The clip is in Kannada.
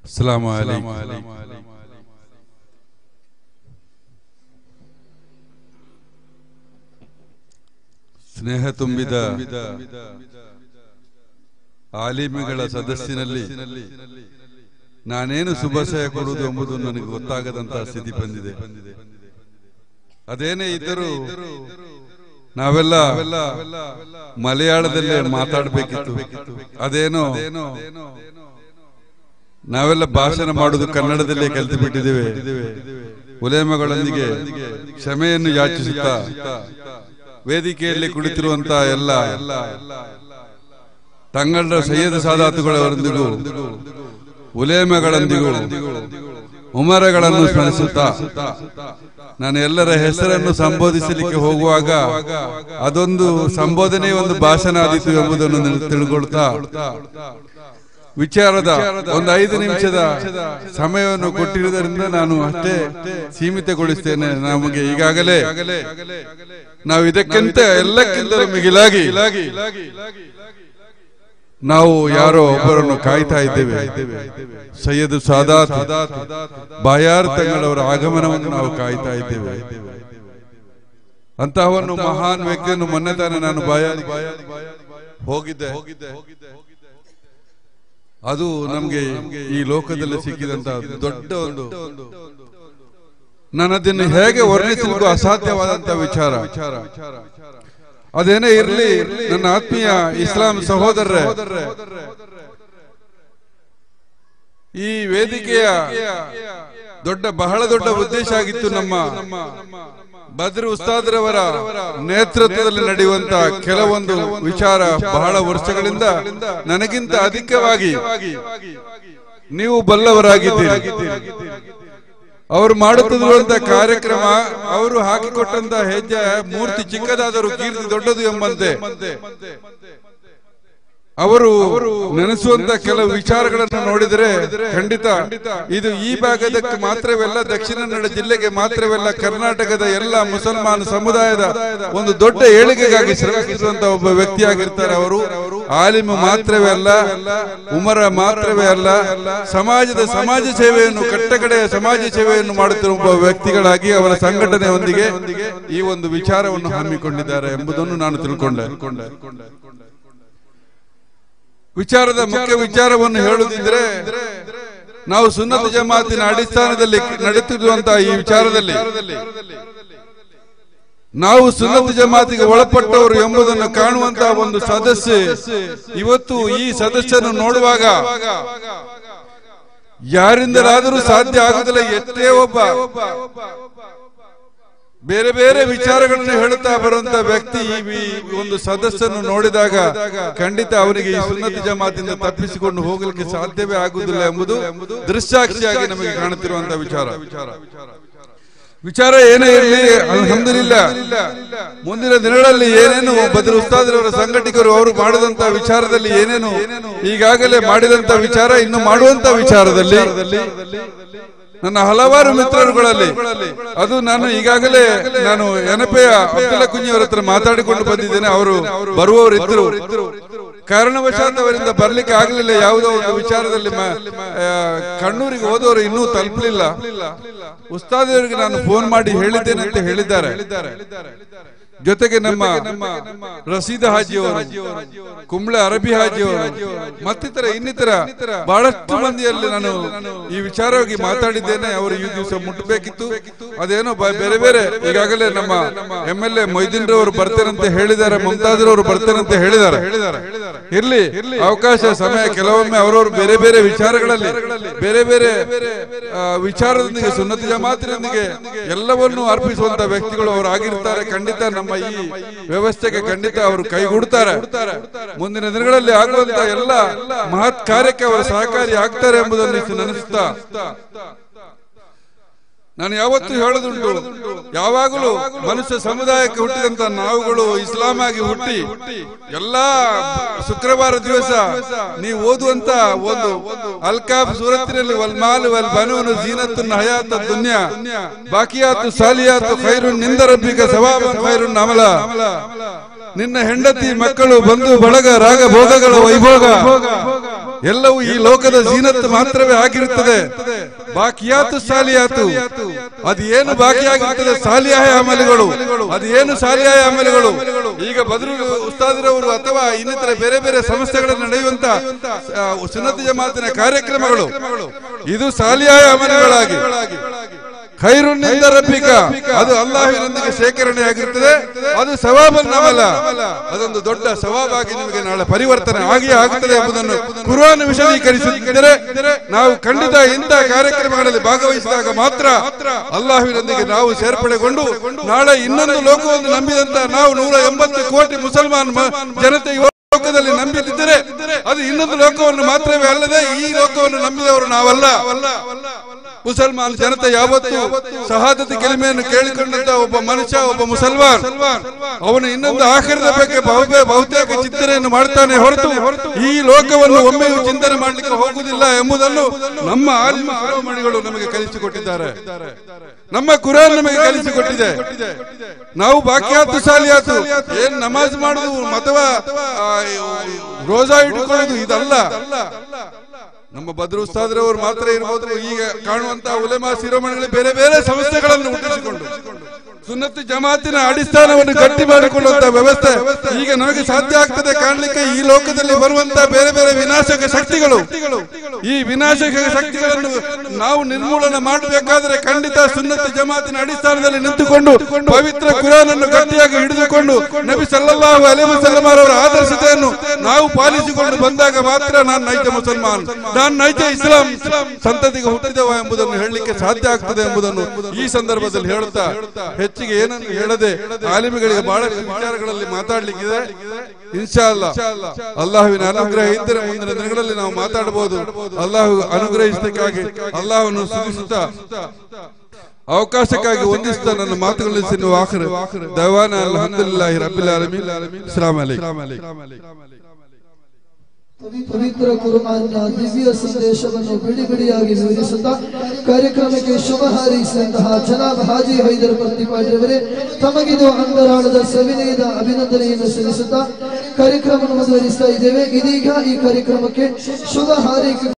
السلام عليكم ಸ್ನೇಹ ತುಂಬಿದ ಆಲಿಮಿಗಳ ಸದಸ್ಸಿನಲ್ಲಿ ನಾನೇನು ಶುಭಾಶಯ ಕೊಡುವುದು ಎಂಬುದು ನನಗೆ ಗೊತ್ತಾಗದಂತಹ ಸ್ಥಿತಿ ಬಂದಿದೆ ಅದೇನೇ ಇದ್ದರೂ ನಾವೆಲ್ಲ ಮಲಯಾಳದಲ್ಲೇ ಮಾತಾಡಬೇಕಿತ್ತು ಅದೇನೋ ನಾವೆಲ್ಲ ಭಾಷಣ ಮಾಡುವುದು ಕನ್ನಡದಲ್ಲೇ ಕಲಿತು ಬಿಟ್ಟಿದ್ದೇವೆ ಉಲೇಮಗಳೊಂದಿಗೆ ಕ್ಷಮೆಯನ್ನು ಯಾಚಿಸುತ್ತಾ ವೇದಿಕೆಯಲ್ಲಿ ಕುಳಿತಿರುವಂತಹ ಎಲ್ಲ ತಂಗಳ್ರ ಸೈಯದ್ ಸಾದಾತುಗಳವರೊಂದಿಗೂ ಉಲೇಮಗಳೊಂದಿಗೂ ಉಮರಗಳನ್ನು ಸ್ಮರಿಸುತ್ತಾ ನಾನು ಎಲ್ಲರ ಹೆಸರನ್ನು ಸಂಬೋಧಿಸಲಿಕ್ಕೆ ಹೋಗುವಾಗ ಅದೊಂದು ಸಂಬೋಧನೆ ಒಂದು ಭಾಷಣ ಆದಿತು ಎಂಬುದನ್ನು ನಾನು ತಿಳ್ಕೊಳ್ತಾ ವಿಚಾರದ ಒಂದು ಐದು ನಿಮಿಷದ ಸಮಯವನ್ನು ಕೊಟ್ಟಿರುವುದರಿಂದ ನಾನು ಅಷ್ಟೇ ಸೀಮಿತಗೊಳಿಸ್ತೇನೆ ನಮಗೆ ಈಗಾಗಲೇ ನಾವು ಇದಕ್ಕಿಂತ ಎಲ್ಲಕ್ಕಿಂತಲೂ ಮಿಗಿಲಾಗಿ ನಾವು ಯಾರೋ ಒಬ್ಬರನ್ನು ಕಾಯ್ತಾ ಇದ್ದೇವೆ ಸೈಯದ್ ಸಾದಾತ್ ಬಾಯಾರ್ ತಂಗಳವರ ಆಗಮನವನ್ನು ನಾವು ಕಾಯ್ತಾ ಇದ್ದೇವೆ ಅಂತಹವನ್ನು ಮಹಾನ್ ವ್ಯಕ್ತಿಯನ್ನು ಮೊನ್ನೆ ತಾನೇ ನಾನು ಬಾಯಾರ್ ಹೋಗಿದ್ದೆ ಅದು ನಮ್ಗೆ ಈ ಲೋಕದಲ್ಲಿ ಸಿಕ್ಕಿದಂತ ದೊಡ್ಡ ಒಂದು ನಾನು ಅದನ್ನು ಹೇಗೆ ವರ್ಣಿಸಲಿಕ್ಕೂ ಅಸಾಧ್ಯವಾದಂತ ವಿಚಾರ ಅದೇನೇ ಇರಲಿ ನನ್ನ ಆತ್ಮೀಯ ಇಸ್ಲಾಂ ಸಹೋದರರೇ ಈ ವೇದಿಕೆಯ ದೊಡ್ಡ ಬಹಳ ದೊಡ್ಡ ಉದ್ದೇಶ ಆಗಿತ್ತು ನಮ್ಮ ಬದ್ರಿ ಉಸ್ತಾದ್ರವರ ನೇತೃತ್ವದಲ್ಲಿ ನಡೆಯುವಂತ ಕೆಲವೊಂದು ವಿಚಾರ ಬಹಳ ವರ್ಷಗಳಿಂದ ನನಗಿಂತ ಅಧಿಕವಾಗಿ ನೀವು ಬಲ್ಲವರಾಗಿದ್ದೀರಿ ಅವರು ಮಾಡುತ್ತಿರುವಂತ ಕಾರ್ಯಕ್ರಮ ಅವರು ಹಾಕಿಕೊಟ್ಟಂತ ಹೆಜ್ಜೆ ಮೂರ್ತಿ ಚಿಕ್ಕದಾದರೂ ಕೀರ್ತಿ ದೊಡ್ಡದು ಎಂಬಂತೆ ಅವರು ನೆನೆಸುವಂತ ಕೆಲವು ವಿಚಾರಗಳನ್ನು ನೋಡಿದರೆ ಖಂಡಿತ ಇದು ಈ ಭಾಗದಕ್ಕೆ ಮಾತ್ರವಲ್ಲ ದಕ್ಷಿಣ ಕನ್ನಡ ಜಿಲ್ಲೆಗೆ ಮಾತ್ರವಲ್ಲ ಕರ್ನಾಟಕದ ಎಲ್ಲ ಮುಸಲ್ಮಾನ ಸಮುದಾಯದ ಒಂದು ದೊಡ್ಡ ಏಳಿಗೆಗಾಗಿ ಶ್ರಮಿಸುವಂತ ಒಬ್ಬ ವ್ಯಕ್ತಿಯಾಗಿರ್ತಾರೆ ಅವರು ಆಲಿಮ ಮಾತ್ರವೇ ಅಲ್ಲ ಉಮರ ಮಾತ್ರವೇ ಅಲ್ಲ ಸಮಾಜದ ಸಮಾಜ ಸೇವೆಯನ್ನು ಕಟ್ಟಕಡೆಯ ಸಮಾಜ ಸೇವೆಯನ್ನು ಮಾಡುತ್ತಿರುವ ಒಬ್ಬ ವ್ಯಕ್ತಿಗಳಾಗಿ ಅವರ ಸಂಘಟನೆಯೊಂದಿಗೆ ಈ ಒಂದು ವಿಚಾರವನ್ನು ಹಮ್ಮಿಕೊಂಡಿದ್ದಾರೆ ಎಂಬುದನ್ನು ನಾನು ತಿಳ್ಕೊಂಡೆ ವಿಚಾರದ ಮುಖ್ಯ ವಿಚಾರವನ್ನು ಹೇಳುದಿದ್ರೆ ನಾವು ಸುನ್ನತ ಜಮಾತಿನ ಅಡಿಸ್ಥಾನದಲ್ಲಿ ನಡೆಯುತ್ತಿರುವಂತಹ ಈ ವಿಚಾರದಲ್ಲಿ ನಾವು ಸುನ್ನತ ಜಮಾತಿಗೆ ಒಳಪಟ್ಟವರು ಎಂಬುದನ್ನು ಕಾಣುವಂತಹ ಒಂದು ಸದಸ್ಯ ಇವತ್ತು ಈ ಸದಸ್ಯನು ನೋಡುವಾಗ ಯಾರಿಂದಲಾದರೂ ಸಾಧ್ಯ ಆಗುದಿಲ್ಲ ಎಷ್ಟೇ ಒಬ್ಬ ಬೇರೆ ಬೇರೆ ವಿಚಾರಗಳನ್ನು ಹೇಳುತ್ತಾ ಬರುವಂತ ವ್ಯಕ್ತಿ ಈ ಒಂದು ಸದಸ್ಯನು ನೋಡಿದಾಗ ಖಂಡಿತ ಅವರಿಗೆ ಈ ಸುನ್ನತಿ ಜಮಾತಿಂದ ತಪ್ಪಿಸಿಕೊಂಡು ಹೋಗಲಿಕ್ಕೆ ಸಾಧ್ಯವೇ ಆಗುವುದಿಲ್ಲ ಎಂಬುದು ದೃಶ್ಯಾಕ್ಷಿಯಾಗಿ ನಮಗೆ ಕಾಣುತ್ತಿರುವಂತಹ ವಿಚಾರ ವಿಚಾರ ಏನೇ ಇರಲಿ ಅಲ್ಹಮ್ದುಲಿಲ್ಲ ಮುಂದಿನ ದಿನಗಳಲ್ಲಿ ಏನೇನು ಬದಲು ಉಸ್ತಾದ್ರವರ ಸಂಘಟಕರು ಅವರು ಮಾಡಿದಂತ ವಿಚಾರದಲ್ಲಿ ಏನೇನು ಈಗಾಗಲೇ ಮಾಡಿದಂತ ವಿಚಾರ ಇನ್ನು ಮಾಡುವಂತ ವಿಚಾರದಲ್ಲಿ ನನ್ನ ಹಲವಾರು ಮಿತ್ರರುಗಳಲ್ಲಿ ಅದು ನಾನು ಈಗಾಗಲೇ ನಾನು ಎನಪೆಯ ಅಬ್ದುಲ್ಲ ಕುಂಜಿಯವರ ಹತ್ರ ಮಾತಾಡಿಕೊಂಡು ಬಂದಿದ್ದೇನೆ ಅವರು ಬರುವವರು ಇದ್ರು ಕಾರಣವಶಾತ್ ಅವರಿಂದ ಬರ್ಲಿಕ್ಕೆ ಆಗಲಿಲ್ಲ ಯಾವುದೋ ಒಂದು ವಿಚಾರದಲ್ಲಿ ಕಣ್ಣೂರಿಗೆ ಹೋದವರು ಇನ್ನೂ ತಲುಪಲಿಲ್ಲ ಉಸ್ತಾದಿಯವರಿಗೆ ನಾನು ಫೋನ್ ಮಾಡಿ ಹೇಳಿದ್ದೇನೆ ಅಂತ ಹೇಳಿದ್ದಾರೆ ಜೊತೆಗೆ ನಮ್ಮ ರಸೀದ ಹಾಜಿಯವರು ಕುಂಬ್ಳೆ ಅರಬಿ ಹಾಜಿಯವರು ಮತ್ತಿತರ ಇನ್ನಿತರ ಬಹಳಷ್ಟು ಮಂದಿಯಲ್ಲಿ ನಾನು ಈ ವಿಚಾರವಾಗಿ ಮಾತಾಡಿದ್ದೇನೆ ಅವರು ಈ ದಿವಸ ಮುಟ್ಟಬೇಕಿತ್ತು ಅದೇನೋ ಬೇರೆ ಬೇರೆ ಈಗಾಗಲೇ ನಮ್ಮ ಎಂ ಎಲ್ ಎ ಮೊಯ್ದೀನ್ ರವರು ಬರ್ತೇನಂತ ಹೇಳಿದ್ದಾರೆ ಮುಮ್ತಾಜ್ ರವರು ಬರ್ತೇನಂತ ಹೇಳಿದ್ದಾರೆ ಇರ್ಲಿ ಅವಕಾಶ ಸಮಯ ಕೆಲವೊಮ್ಮೆ ಅವರವರು ಬೇರೆ ಬೇರೆ ವಿಚಾರಗಳಲ್ಲಿ ಬೇರೆ ಬೇರೆ ವಿಚಾರದೊಂದಿಗೆ ಸುನ್ನತಿ ಜಮಾತಿನೊಂದಿಗೆ ಎಲ್ಲವನ್ನೂ ಅರ್ಪಿಸುವಂತ ವ್ಯಕ್ತಿಗಳು ಅವರು ಆಗಿರ್ತಾರೆ ಖಂಡಿತ ನಮ್ಮ ಈ ವ್ಯವಸ್ಥೆಗೆ ಖಂಡಿತ ಅವರು ಕೈಗೂಡ್ತಾರೆ ಮುಂದಿನ ದಿನಗಳಲ್ಲಿ ಆಗುವಂತ ಎಲ್ಲ ಮಹತ್ ಕಾರ್ಯಕ್ಕೆ ಅವರು ಸಹಕಾರಿ ಆಗ್ತಾರೆ ಎಂಬುದನ್ನು ನೆನೆಸುತ್ತಾ ನಾನು ಯಾವತ್ತೂ ಹೇಳುದುಂಟು ಯಾವಾಗಲೂ ಮನುಷ್ಯ ಸಮುದಾಯಕ್ಕೆ ಹುಟ್ಟಿದಂತ ನಾವುಗಳು ಇಸ್ಲಾಂ ಆಗಿ ಹುಟ್ಟಿ ಎಲ್ಲಾ ಶುಕ್ರವಾರ ದಿವಸ ನೀವು ಓದುವಂತ ಒಂದು ಅಲ್ಕಾಫ್ ಸೂರತ್ತಿನಲ್ಲಿ ವಲ್ ಮಾಲ್ ವಲ್ ಬನೂನು ಜೀನತ್ತು ಹಯಾತ ದುನ್ಯಾ ಬಾಕಿಯಾತು ಸಾಲಿಯಾತು ಖೈರುನ್ ನಿಂದ ರಬ್ಬಿಕ ಸವಾಬ ಖೈರುನ್ ಅಮಲ ನಿನ್ನ ಹೆಂಡತಿ ಮಕ್ಕಳು ಬಂಧು ಬಳಗ ರಾಗ ಭೋಗಗಳ ವೈಭೋಗ ಎಲ್ಲವೂ ಈ ಲೋಕದ ಜೀನತ್ತು ಮಾತ್ರವೇ ಆಗಿರುತ್ತದೆ ಬಾಕಿಯಾತು ಸಾಲಿಯಾತು ಅದು ಏನು ಬಾಕಿಯಾಗಿರುತ್ತದೆ ಸಾಲಿಯಾಯ ಅಮಲುಗಳು ಅದು ಏನು ಸಾಲಿಯಾಯ ಅಮಲುಗಳು ಈಗ ಬದ್ರು ಉಸ್ತಾದಿರವರು ಅಥವಾ ಇನ್ನಿತರ ಬೇರೆ ಬೇರೆ ಸಂಸ್ಥೆಗಳಲ್ಲಿ ನಡೆಯುವಂತ ಆ, ಸುನ್ನತಿ ಜಮಾತಿನ ಕಾರ್ಯಕ್ರಮಗಳು ಇದು ಸಾಲಿಯಾಯ ಅಮಲುಗಳಾಗಿ ಖೈರುನ್ನಿಂದ ರಬ್ಬಿಕ ಅದು ಅಲ್ಲಾಹಿನೊಂದಿಗೆ ಶೇಖರಣೆ ಆಗಿರುತ್ತದೆ ಅದು ಸವಾಬನ್ನಮಲ ಅದೊಂದು ದೊಡ್ಡ ಸವಾಬಾಗಿ ನಿಮಗೆ ನಾಳೆ ಪರಿವರ್ತನೆ ಆಗಿಯೇ ಆಗುತ್ತದೆ ಎಂಬುದನ್ನು ಕುರ್ಆನ್ ವಿಶದೀಕರಿಸುತ್ತಿದ್ದರೆ ನಾವು ಖಂಡಿತ ಇಂತಹ ಕಾರ್ಯಕ್ರಮಗಳಲ್ಲಿ ಭಾಗವಹಿಸಿದಾಗ ಮಾತ್ರ ಅಲ್ಲಾಹುವಿನೊಂದಿಗೆ ನಾವು ಸೇರ್ಪಡೆಗೊಂಡು ನಾಳೆ ಇನ್ನೊಂದು ಲೋಕವನ್ನು ನಂಬಿದಂತ ನಾವು ನೂರ ಎಂಬತ್ತು ಕೋಟಿ ಮುಸಲ್ಮಾನ್ ಮ- ಜನತೆ ಈ ಲೋಕದಲ್ಲಿ ನಂಬಿದ್ದರೆ ಅದು ಇನ್ನೊಂದು ಲೋಕವನ್ನು ಮಾತ್ರವೇ ಅಲ್ಲದೆ ಈ ಲೋಕವನ್ನು ನಂಬಿದವರು ನಾವಲ್ಲ ಮುಸಲ್ಮಾನ್ ಜನತೆ ಯಾವತ್ತು ಸಹಾದತಿ ಕೆಲಿಮೆಯನ್ನು ಕೇಳಿಕೊಂಡಂತ ಒಬ್ಬ ಮನುಷ್ಯ ಒಬ್ಬ ಮುಸಲ್ಮಾನ್ ಅವನು ಇನ್ನೊಂದು ಆಖರದ ಬಗ್ಗೆ ಬಹುಬೇ ಬಹುತೇಕ ಚಿಂತನೆಯನ್ನು ಮಾಡ್ತಾನೆ ಹೊರತು ಈ ಲೋಕವನ್ನು ಒಮ್ಮೆಯೂ ಚಿಂತನೆ ಮಾಡಲಿಕ್ಕೆ ಹೋಗುವುದಿಲ್ಲ ಎಂಬುದನ್ನು ನಮ್ಮ ಆಲಿಮ ಶಿರೋಮಣಿಗಳು ನಮಗೆ ಕಲಿಸಿಕೊಟ್ಟಿದ್ದಾರೆ ನಮ್ಮ ಕುರಾನ್ ನಮಗೆ ಕಲಿಸಿಕೊಟ್ಟಿದೆ ನಾವು ಬಾಕಿಯಾತು ಸಾಲಿಯಾತು ಏನ್ ನಮಾಜ್ ಮಾಡುದು ಅಥವಾ ಆ, ರೋಜಾ ಇಟ್ಟುಕೊಳ್ಳುದು ಇದಲ್ಲ ನಮ್ಮ ಬದ್ರು ಉಸ್ತಾದ್ರವರು ಮಾತ್ರ ಇರಬಹುದು ಈಗ ಕಾಣುವಂತಹ ಉಲೆಮಾ ಶಿರೋಮಣಿಗಳು ಬೇರೆ ಬೇರೆ ಸಮಸ್ಯೆಗಳನ್ನು ಹುಟ್ಟಿಸಿಕೊಂಡು ಸುನ್ನತಿ ಜಮಾತಿನ ಅಡಿಸ್ಥಾನವನ್ನು ಗಟ್ಟಿ ಮಾಡಿಕೊಳ್ಳುವಂತಹ ವ್ಯವಸ್ಥೆ ಈಗ ನಮಗೆ ಸಾಧ್ಯ ಆಗ್ತದೆ ಕಾಣಲಿಕ್ಕೆ ಈ ಲೋಕದಲ್ಲಿ ಬರುವಂತಹ ಬೇರೆ ಬೇರೆ ವಿನಾಶಕ ಶಕ್ತಿಗಳು ಈ ವಿನಾಶಕ ಶಕ್ತಿಗಳನ್ನು ನಾವು ನಿರ್ಮೂಲನೆ ಮಾಡಬೇಕಾದ್ರೆ ಖಂಡಿತ ಸುನ್ನತಿ ಜಮಾತಿನ ಅಡಿಸ್ಥಾನದಲ್ಲಿ ನಿಂತುಕೊಂಡು ಪವಿತ್ರ ಕುರಾನನ್ನು ಗಟ್ಟಿಯಾಗಿ ಹಿಡಿದುಕೊಂಡು ನಬಿ ಸಲ್ಲಲ್ಲಾಹು ಅಲೈಹಿ ವಸಲ್ಲಂ ಅವರ ಆದರ್ಶತೆಯನ್ನು ನಾವು ಪಾಲಿಸಿಕೊಂಡು ಬಂದಾಗ ಮಾತ್ರ ನಾನು ನೈಜ ಮುಸಲ್ಮಾನ್ ನಾನು ನೈಜ ಇಸ್ಲಾಂ ಸಂತತಿಗೆ ಹುಟ್ಟಿದವ ಎಂಬುದನ್ನು ಹೇಳಲಿಕ್ಕೆ ಸಾಧ್ಯ ಆಗ್ತದೆ ಎಂಬುದನ್ನು ಈ ಸಂದರ್ಭದಲ್ಲಿ ಹೇಳುತ್ತಾ ಹೆಚ್ಚಿಗೆ ಏನನ್ನು ಹೇಳದೆ ಆಲಿಮಿಗಳಿಗೆ ಬಹಳಷ್ಟು ವಿಚಾರಗಳಲ್ಲಿ ಮಾತಾಡ್ಲಿಕ್ಕಿದೆ ಇನ್ಶಾ ಅಲ್ಲ ಅಲ್ಲಾಹುವಿನ ಅನುಗ್ರಹ ಇದ್ದರೆ ಮುಂದಿನ ದಿನಗಳಲ್ಲಿ ನಾವು ಮಾತಾಡಬಹುದು ಅಲ್ಲಾಹು ಅನುಗ್ರಹಿಸಲಿಕ್ಕಾಗಿ ಅಲ್ಲಾಹವನ್ನು ಸುಧಿಸುತ್ತಾ ಅವಕಾಶಕ್ಕಾಗಿ ಒಂದಿಸ್ತಾ ನನ್ನ ಮಾತುಗಳಲ್ಲಿ ಆಖರು ದವಾನ ಅಲ್ಹಮ್ದುಲಿಲ್ಲಾಹಿ ರಬ್ಬಿಲ್ ಆಲಮೀನ್ ಅಸ್ಸಲಾಮು ಅಲೈಕುಂ ಪವಿತ್ರ ಕುರ್ಆನ್ನ ದಿವ್ಯ ಸಂದೇಶವನ್ನು ಬಿಡಿ ಬಿಡಿಯಾಗಿ ವಿವರಿಸುತ್ತಾ ಕಾರ್ಯಕ್ರಮಕ್ಕೆ ಶುಭ ಹಾರೈಸಿದಂತಹ ಜನಾಬ್ ಹಾಜಿ ಹೈದರ್ ಪ್ರತಿಪಾಟಿಯವರೇ ತಮಗಿದು ಅಂತರಾಳದ ಸವಿನಯದ ಅಭಿನಂದನೆಯನ್ನು ಸಲ್ಲಿಸುತ್ತಾ ಕಾರ್ಯಕ್ರಮವನ್ನು ಮುಂದುವರಿಸ್ತಾ ಇದ್ದೇವೆ ಇದೀಗ ಈ ಕಾರ್ಯಕ್ರಮಕ್ಕೆ ಶುಭ ಹಾರೈಕೆ